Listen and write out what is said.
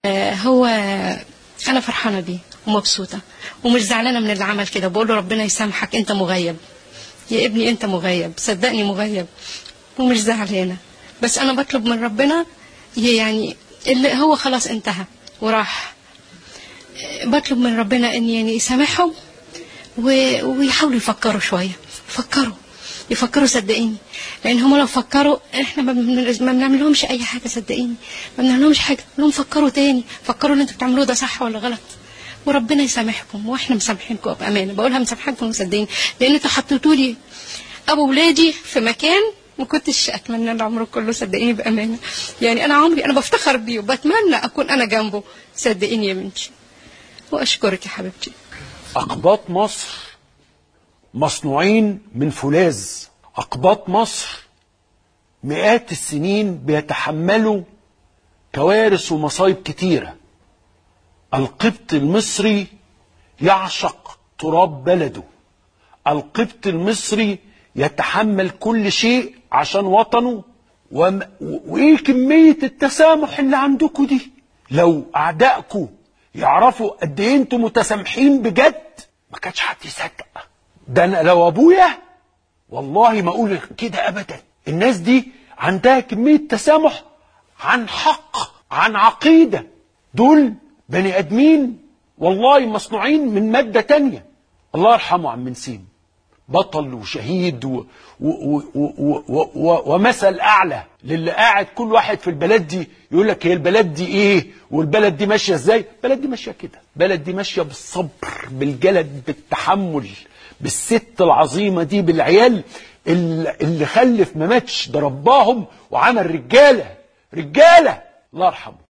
هو انا فرحانه بيه ومبسوطه ومش زعلانه من اللي عمل كده بقول له ربنا يسامحك انت مغيب يا ابني انت مغيب صدقني مغيب ومش زعلانه بس انا بطلب من ربنا يعني اللي هو خلاص انتهى وراح بطلب من ربنا ان يعني يسامحهم و- ويحاولوا يفكروا شويه يفكروا يفكروا صدقيني لان هم لو فكروا احنا ما بن- ما بنعملهمش اي حاجه صدقيني ما بنعملهمش حاجه نقول لهم فكروا تاني فكروا اللي انتوا بتعملوه ده صح ولا غلط وربنا يسامحكم واحنا مسامحينكم بامانه بقولها مسامحاكم صدقيني لان انتوا حطيتوا لي ابو ولادي في مكان ما كنتش اتمنى العمر كله صدقيني بامانه يعني انا عمري انا بفتخر بيه وبتمنى اكون انا جنبه صدقيني يا بنتي واشكرك يا حبيبتي أقباط مصر مصنوعين من فولاذ أقباط مصر مئات السنين بيتحملوا كوارث ومصايب كتيرة القبط المصري يعشق تراب بلده القبط المصري يتحمل كل شيء عشان وطنه وم... و- وايه كمية التسامح اللي عندكم دي لو اعدائكم يعرفوا قد ايه انتوا متسامحين بجد ما كانش حد يصدق ده انا لو ابويا والله ما اقول كده ابدا الناس دي عندها كمية تسامح عن حق عن عقيدة دول بني ادمين والله مصنوعين من مادة تانية الله يرحمه عم نسيم بطل وشهيد و و و و و و ومثل اعلى للي قاعد كل واحد في البلد دي يقول لك هي البلد دي ايه والبلد دي ماشيه ازاي البلد دي ماشيه كده البلد دي ماشيه بالصبر بالجلد بالتحمل بالست العظيمه دي بالعيال اللي اللي خلف ما ماتش ده رباهم وعمل رجاله رجاله الله يرحمه